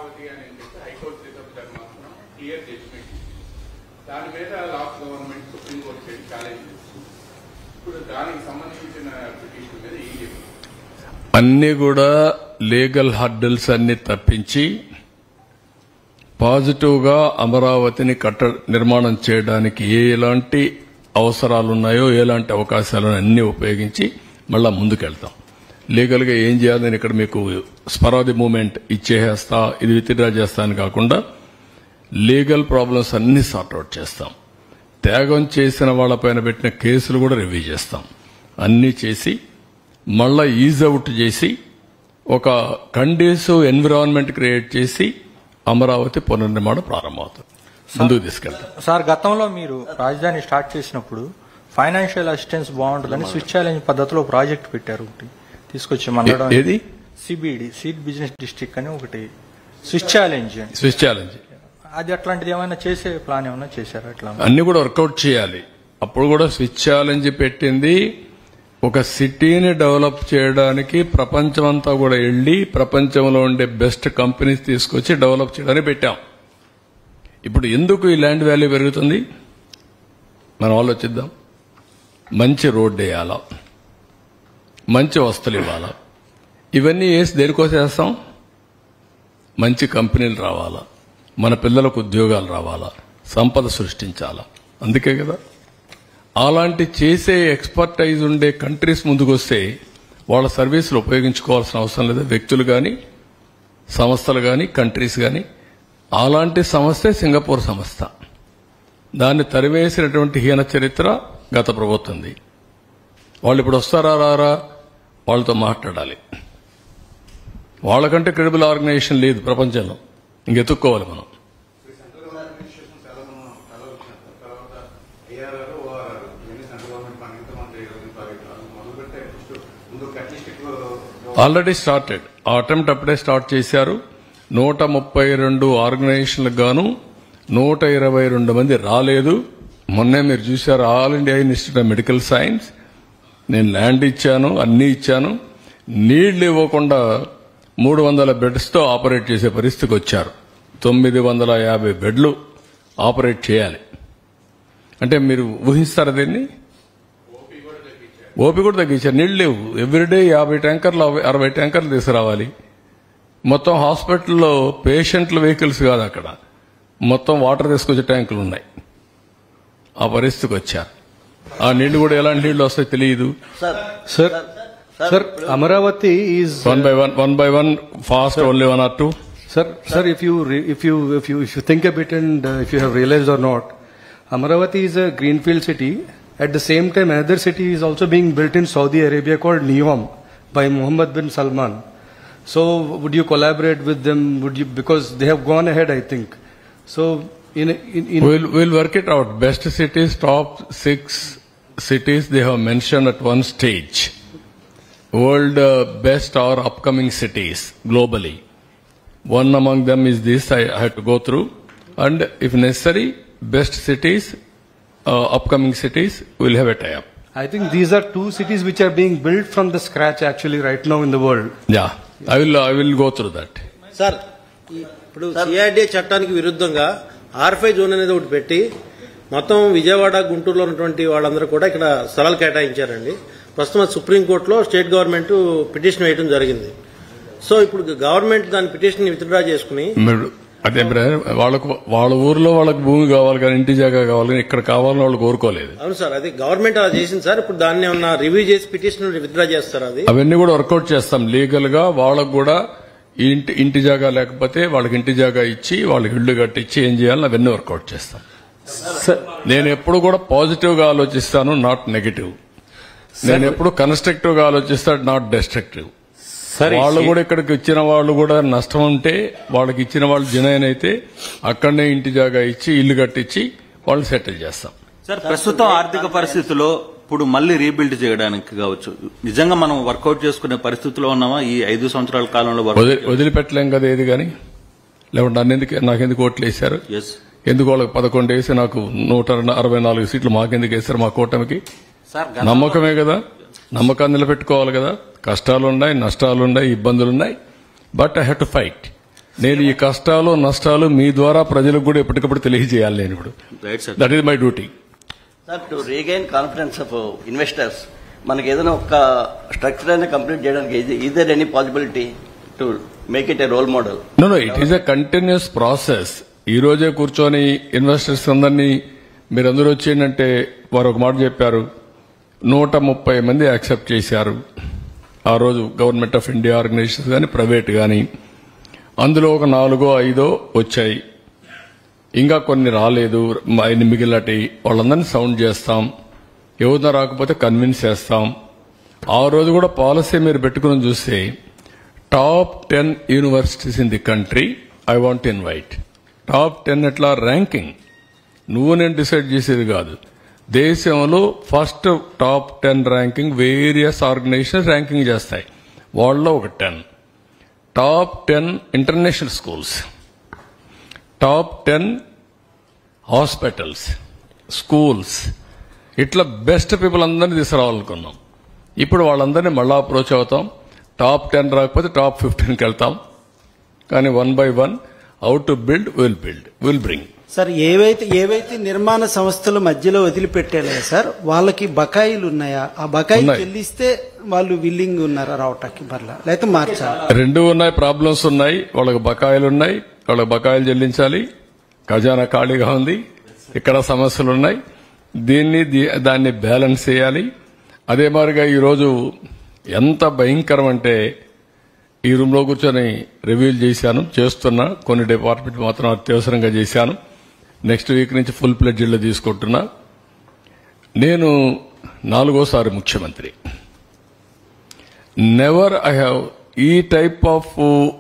అమరావతి అని చెప్పి high court reserve ధర్మాసనం క్లియర్ జడ్జిమెంట్ దాని మీద last government supreme court side challenge చేస్తుంది ఇప్పుడు దానికి సంబంధించిన పిటిషన్ మీద ఈ చెప్పింది అన్ని కూడా లీగల్ హర్డల్స్ అన్ని తప్పించి పాజిటివ్ గా అమరావతిని కట్ట నిర్మాణం చేయడానికి ఏ ఎలాంటి అవసరాలు ఉన్నాయో ఎలాంటి అవకాశాలు అన్ని ఉపయోగించి మళ్ళా ముందుకెళ్తాం లీగల్ గా ఏం చేయాలి నేను ఇక్కడ మీకు స్పరాది మూమెంట్ ఇచ్చేస్తా ఇది విత్డ్రా చేస్తా అని కాకుండా లీగల్ ప్రాబ్లమ్స్ అన్ని సార్ట్అవుట్ చేస్తాం త్యాగం చేసిన వాళ్ళపైన పెట్టిన కేసులు కూడా రివ్యూ చేస్తాం అన్ని చేసి మళ్ళా ఈజ్ అవుట్ చేసి ఒక కండీసివ్ ఎన్విరాన్మెంట్ క్రియేట్ చేసి అమరావతి పునర్నిర్మాణం ప్రారంభమవుతుంది ముందుకు తీసుకెళ్తాం సార్ గతంలో మీరు రాజధాని స్టార్ట్ చేసినప్పుడు ఫైనాన్షియల్ అసిస్టెన్స్ బాగుంటుందని స్విచ్ ఛాలెంజ్ పద్ధతిలో ప్రాజెక్ట్ పెట్టారు ఒకటి తీసుకొచ్చి మండడం ఏ- ఏది సిబిడి సీడ్ బిజినెస్ డిస్ట్రిక్ట్ అని ఒకటి స్విచ్ ఛాలెంజ్ స్విచ్ ఛాలెంజ్ అది అట్లాంటిది ఏమైనా చేసే ప్లాన్ ఏమైనా చేశారా అట్లా అన్ని కూడా వర్కౌట్ చేయాలి అప్పుడు కూడా స్విచ్ ఛాలెంజ్ పెట్టింది ఒక సిటీని డెవలప్ చేయడానికి ప్రపంచమంతా కూడా వెళ్ళి ప్రపంచంలో ఉండే బెస్ట్ కంపెనీస్ తీసుకొచ్చి డెవలప్ చేయడానికి పెట్టాం ఇప్పుడు ఎందుకు ఈ ల్యాండ్ వాల్యూ పెరుగుతుంది మనం ఆలోచిద్దాం మంచి రోడ్డు వేయాలా మంచి వస్తువులు ఇవ్వాలా ఇవన్నీ వేసి దేనికోసం వేస్తాం మంచి కంపెనీలు రావాలా మన పిల్లలకు ఉద్యోగాలు రావాలా సంపద సృష్టించాలా అందుకే కదా అలాంటి చేసే ఎక్స్పర్టైజ్ ఉండే కంట్రీస్ ముందుకొస్తే వాళ్ళ సర్వీసులు ఉపయోగించుకోవాల్సిన అవసరం లేదు వ్యక్తులు కానీ సంస్థలు కానీ కంట్రీస్ కానీ అలాంటి సంస్థే సింగపూర్ సంస్థ దాన్ని తరివేసినటువంటి హీన చరిత్ర గత ప్రభుత్వంది వాళ్ళు ఇప్పుడు వస్తారా రారా వాళ్ళతో మాట్లాడాలి వాళ్ళకంటే క్రెడిబుల్ ఆర్గనైజేషన్ లేదు ప్రపంచంలో ఇంకెతుక్కోవాలి మనం సెంట్రల్ అడ్మినిస్ట్రేషన్ చాలా మనం చాలా వచ్చిన తర్వాత ఏఆర్ఆర్ ఓఆర్ఆర్ ఇవన్నీ సెంట్రల్ గవర్నమెంట్ మన ఇంత మంది ప్రాజెక్టులు మొదలు పెట్టే ఫస్ట్ ముందు అట్లీస్ట్ ఆల్రెడీ స్టార్టెడ్ ఆ అటెంప్ట్ అప్పుడే స్టార్ట్ చేశారు నూట ముప్పై రెండు ఆర్గనైజేషన్లకు గాను నూట ఇరవై రెండు మంది రాలేదు మొన్నే మీరు చూశారు all India institute of medical science నేను ల్యాండ్ ఇచ్చాను అన్ని ఇచ్చాను నీళ్లు ఇవ్వకుండా మూడు వందల బెడ్స్తో ఆపరేట్ చేసే పరిస్థితికి వచ్చారు తొమ్మిది వందల యాభై బెడ్లు ఆపరేట్ చేయాలి అంటే మీరు ఊహిస్తారా దీన్ని ఓపి కూడా తగ్గించారు నీళ్ళు లేవు ఎవ్రీడే యాభై ట్యాంకర్లు అరవై- అరవై ట్యాంకర్లు తీసుకురావాలి మొత్తం హాస్పిటల్లో పేషెంట్ల వెహికల్స్ కాదు అక్కడ మొత్తం వాటర్ తీసుకొచ్చే ట్యాంకులు ఉన్నాయి ఆ పరిస్థితికి వచ్చారు ఆ నీళ్లు కూడా ఎలాంటి నీళ్లు వస్తాయో తెలియదు sir Sir, sir, Amaravati is one by one one by one fast only one or two sir, sir. If you re, if you if you if you think a bit and uh, if you have realized or not, Amaravati is a greenfield city. At the same time, another city is also being built in Saudi Arabia called Neom by Mohammed bin Salman. So, would you collaborate with them? Would you because they have gone ahead? I think. So, in in, in We'll, we'll work it out. Best cities, top six cities they have mentioned at one stage. World uh, best or upcoming cities globally. One among them is this I had to go through. And if necessary, best cities, uh, upcoming cities, we'll have a tie-up. I think these are two cities which are being built from the scratch actually right now in the world. Yeah, I will, I will go through that. Sir ఇప్పుడు CRDA చట్టానికి విరుద్ధంగా R5 zone అనేది ఒకటి పెట్టి మొత్తం విజయవాడ గుంటూరులో ఉన్నటువంటి వాళ్ళందరూ కూడా ఇక్కడ స్థలాలు కేటాయించారండి ప్రస్తుతం అది సుప్రీంకోర్టులో స్టేట్ గవర్నమెంట్ పిటిషన్ వేయడం జరిగింది సో ఇప్పుడు గవర్నమెంట్ దాని పిటిషన్ విత్డ్రా చేసుకుని మీరు అదే బ్రదర్, వాళ్ళకు వాళ్ళ ఊర్లో వాళ్ళకి భూమి కావాలి కానీ ఇంటి జాగా కావాలి కానీ ఇక్కడ కావాలని వాళ్ళు కోరుకోలేదు అవును సార్ అది గవర్నమెంట్ అలా చేసింది సార్ ఇప్పుడు దాన్ని ఏమన్నా రివ్యూ చేసి పిటిషన్ విత్డ్రా చేస్తారు అది అవన్నీ కూడా వర్కౌట్ చేస్తాం లీగల్ గా వాళ్ళకు కూడా ఈ ఇంటి ఇంటి జాగా లేకపోతే వాళ్ళకి ఇంటి జాగా ఇచ్చి వాళ్ళకి ఇళ్లు కట్టించి ఏం చేయాలని అవన్నీ వర్కౌట్ చేస్తాం నేను ఎప్పుడు కూడా పాజిటివ్ గా ఆలోచిస్తాను నాట్ నెగటివ్ నేను ఎప్పుడు కన్స్ట్రక్టివ్ గా ఆలోచిస్తాను నాట్ డెస్ట్రక్టివ్ వాళ్ళు కూడా ఇక్కడికి ఇచ్చిన వాళ్ళు కూడా నష్టం ఉంటే వాళ్ళకి ఇచ్చిన వాళ్ళు జనైన్ అయితే అక్కడనే ఇంటి జాగా ఇచ్చి ఇల్లు కట్టించి వాళ్ళు సెటిల్ చేస్తాం సార్ ప్రస్తుతం ఆర్థిక పరిస్థితుల్లో ఇప్పుడు మళ్ళీ రీబిల్డ్ చేయడానికి కావచ్చు నిజంగా మనం వర్కౌట్ చేసుకునే పరిస్థితిలో ఉన్నామా ఈ ఐదు సంవత్సరాల కాలంలో వదిలి వదిలిపెట్టలేం కదా ఏది కానీ లేకుంటే నన్నెందుకు నాకెందుకు ఓట్లు వేశారు ఎస్ ఎందుకు వాళ్ళకి పదకొండు వేసి నాకు నూట అరవై నాలుగు సీట్లు మాకెందుకు వేశారు మా కూటమికి సార్ నమ్మకమే కదా నమ్మకాన్ని నిలబెట్టుకోవాలి కదా కష్టాలున్నాయి నష్టాలున్నాయి ఇబ్బందులున్నాయి but I have to fight నేను ఈ కష్టాలు నష్టాలు మీ ద్వారా ప్రజలకు కూడా ఎప్పటికప్పుడు తెలియజేయాలి నేను ఇప్పుడు right sir that is my duty sir to regain confidence of investors మనకి ఏదైనా ఒక స్ట్రక్చర్ అయినా కంప్లీట్ చేయడానికి is there any possibility to make it a role model no no it is a continuous process ఈ రోజే కూర్చొని investors అందరినీ మీరందరూ వచ్చేయంటే వారు ఒక మాట చెప్పారు నూట ముప్పై మంది యాక్సెప్ట్ చేశారు ఆ రోజు గవర్నమెంట్ ఆఫ్ ఇండియా ఆర్గనైజేషన్స్ కానీ ప్రైవేట్ కానీ అందులో ఒక నాలుగో ఐదో వచ్చాయి ఇంకా కొన్ని రాలేదు ఆయన మిగిలినటి వాళ్ళందరినీ సౌండ్ చేస్తాం ఎవరిన రాకపోతే కన్విన్స్ చేస్తాం ఆ రోజు కూడా పాలసీ మీరు పెట్టుకుని చూస్తే top ten universities in the country I want invite top ten ఎట్లా ర్యాంకింగ్ నువ్వు నేను డిసైడ్ చేసేది కాదు దేశంలో first top ten ranking various organisations ranking చేస్తాయి వాళ్ళలో ఒక ten top ten international schools top ten hospitals schools ఇట్లా బెస్ట్ పీపుల్ అందరినీ తీసుకురావాలనుకున్నాం ఇప్పుడు వాళ్ళందరినీ మళ్ళా అప్రోచ్ అవుతాం టాప్ టెన్ రాకపోతే టాప్ ఫిఫ్టీన్కి వెళ్తాం కానీ one by one how to build will build will bring sir ఏవైతే ఏవైతే నిర్మాణ సంస్థల మధ్యలో వదిలిపెట్టాలే సార్ వాళ్ళకి బకాయిలు ఉన్నాయా ఆ బకాయిలు ఉన్నాయి. చెల్లిస్తే వాళ్ళు విల్లింగ్ ఉన్నారా రావటానికి మరలా లేకపోతే మార్చాలి రెండు ఉన్నాయి ప్రాబ్లమ్స్ ఉన్నాయి వాళ్ళకి బకాయిలు ఉన్నాయి వాళ్ళకి బకాయిలు చెల్లించాలి ఖజానా ఖాళీగా ఉంది ఇక్కడ సమస్యలు ఉన్నాయి దీన్ని దీ- దాన్ని బ్యాలెన్స్ చేయాలి అదే మాదిరిగా ఈరోజు ఎంత భయంకరం అంటే ఈ రూమ్ లో కూర్చొని రివ్యూలు చేశాను చేస్తున్నా కొన్ని డిపార్ట్మెంట్ మాత్రం అత్యవసరంగా చేశాను నెక్స్ట్ వీక్ నుంచి ఫుల్ ప్లెడ్జ్లో తీసుకుంటున్నా నేను నాలుగోసారి ముఖ్యమంత్రి నెవర్ ఐ హ్యావ్ ఈ టైప్ ఆఫ్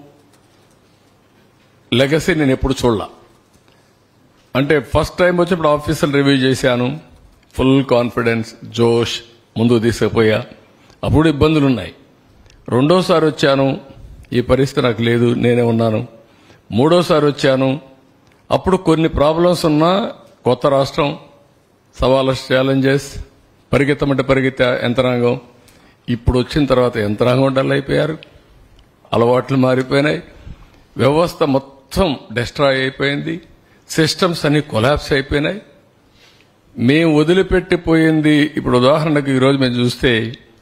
లెగసీ నేను ఎప్పుడు చూడలా అంటే ఫస్ట్ టైం వచ్చినప్పుడు ఆఫీసులు రివ్యూ చేశాను ఫుల్ కాన్ఫిడెన్స్ జోష్ ముందుకు తీసుకుపోయా అప్పుడు ఇబ్బందులు ఉన్నాయి రెండోసారి వచ్చాను ఈ పరిస్థితి నాకు లేదు నేనే ఉన్నాను మూడోసారి వచ్చాను అప్పుడు కొన్ని ప్రాబ్లమ్స్ ఉన్నా కొత్త రాష్ట్రం సవాళ్ళ ఛాలెంజెస్ పరిగెత్తమంటే పరిగెత్తే యంత్రాంగం ఇప్పుడు వచ్చిన తర్వాత యంత్రాంగం డల్ అయిపోయారు అలవాట్లు మారిపోయినాయి వ్యవస్థ మొత్తం డిస్ట్రాయ్ అయిపోయింది సిస్టమ్స్ అన్ని కొలాప్స్ అయిపోయినాయి మేము వదిలిపెట్టిపోయింది ఇప్పుడు ఉదాహరణకు ఈరోజు మేము చూస్తే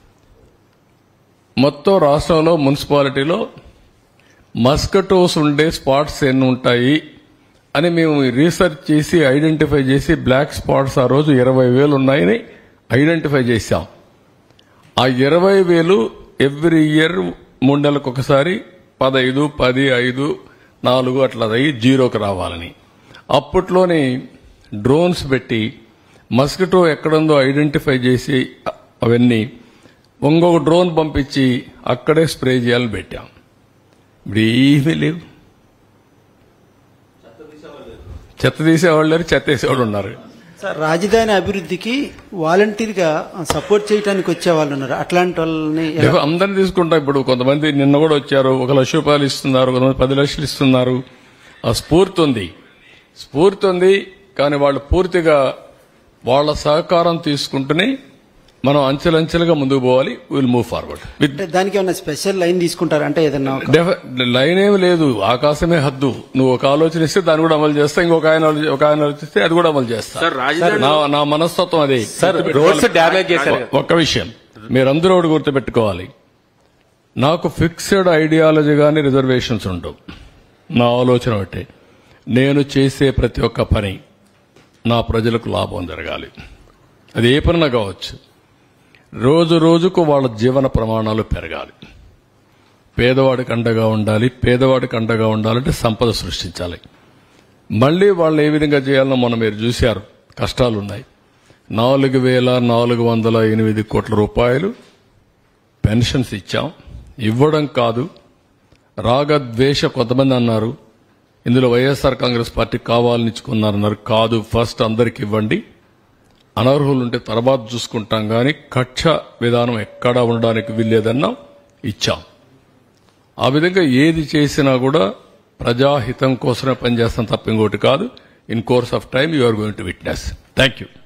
మొత్తం రాష్ట్రంలో మున్సిపాలిటీలో మస్కటోస్ ఉండే స్పాట్స్ ఎన్ని ఉంటాయి అని మేము రీసెర్చ్ చేసి ఐడెంటిఫై చేసి బ్లాక్ స్పాట్స్ ఆ రోజు ఇరవై వేలు ఉన్నాయని ఐడెంటిఫై చేశాం ఆ ఇరవై వేలు ఎవ్రీ ఇయర్ మూడు నెలలకు ఒకసారి పదైదు పది ఐదు నాలుగు అట్లా అయ్యి జీరోకి రావాలని అప్పట్లోనే డ్రోన్స్ పెట్టి మస్కిటో ఎక్కడుందో ఐడెంటిఫై చేసి అ- అవన్నీ ఇంకొక డ్రోన్ పంపించి అక్కడే స్ప్రే చేయాలని పెట్టాం ఇప్పుడు ఏమీ లేవు చెత్త తీసేవాళ్ళు లేరు చెత్త వేసేవాళ్ళు ఉన్నారు సార్ రాజధాని అభివృద్ధికి వాలంటీర్ గా సపోర్ట్ చేయడానికి వచ్చే వాళ్ళు ఉన్నారు అట్లాంటి వాళ్ళని ఎలా- లేక అందరిని తీసుకుంటా ఇప్పుడు కొంతమంది నిన్న కూడా వచ్చారు ఒక లక్ష రూపాయలు ఇస్తున్నారు కొంతమంది పది లక్షలు ఇస్తున్నారు ఆ స్ఫూర్తి ఉంది స్ఫూర్తి ఉంది కానీ వాళ్ళు పూర్తిగా వాళ్ళ సహకారం తీసుకుంటూనే మనం అంచెలంచెలుగా ముందుకు పోవాలి విల్ మూవ్ ఫార్వర్డ్ విత్ అంటే దానికి ఏమైనా స్పెషల్ లైన్ తీసుకుంటారా అంటే ఏదన్నా ఒక- లైన్ ఏమి లేదు ఆకాశమే హద్దు నువ్వు ఒక ఆలోచన ఇస్తే దాన్ని కూడా అమలు చేస్తా ఇంకొక ఆయన ఆలో- ఒక ఆయన ఆలోచిస్తే అది కూడా అమలు చేస్తా సార్ రాజధాని నా నా మనస్తత్వం అదే రోడ్స్ డ్యామేజ్ చేశారు ఒక్క విషయం మీరందరూ ఒకటి గుర్తుపెట్టుకోవాలి నాకు ఫిక్స్డ్ ఐడియాలజీ కానీ రిజర్వేషన్స్ ఉండవు నా ఆలోచన ఒకటే నేను చేసే ప్రతి ఒక్క పని నా ప్రజలకు లాభం జరగాలి అది ఏ పనినా కావచ్చు రోజు రోజుకు వాళ్ళ జీవన ప్రమాణాలు పెరగాలి పేదవాడికి అండగా ఉండాలి పేదవాడికి అండగా ఉండాలంటే సంపద సృష్టించాలి మళ్ళీ వాళ్ళు ఏ విధంగా చేయాలనో మనం మీరు చూశారు కష్టాలున్నాయి నాలుగు వేల నాలుగు వందల ఎనిమిది కోట్ల రూపాయలు పెన్షన్స్ ఇచ్చాం ఇవ్వడం కాదు రాగద్వేష కొంతమంది అన్నారు ఇందులో వైఎస్ఆర్ కాంగ్రెస్ పార్టీ కావాలని ఇచ్చుకున్నారన్నారు కాదు ఫస్ట్ అందరికి ఇవ్వండి అనర్హులు ఉంటే తర్వాత చూసుకుంటాం కానీ కక్ష విధానం ఎక్కడా ఉండడానికి వీల్లేదన్నా ఇచ్చాం ఆ విధంగా ఏది చేసినా కూడా ప్రజాహితం కోసమే పనిచేస్తాం తప్ప ఇంకోటి కాదు in course of time you are going to witness thank you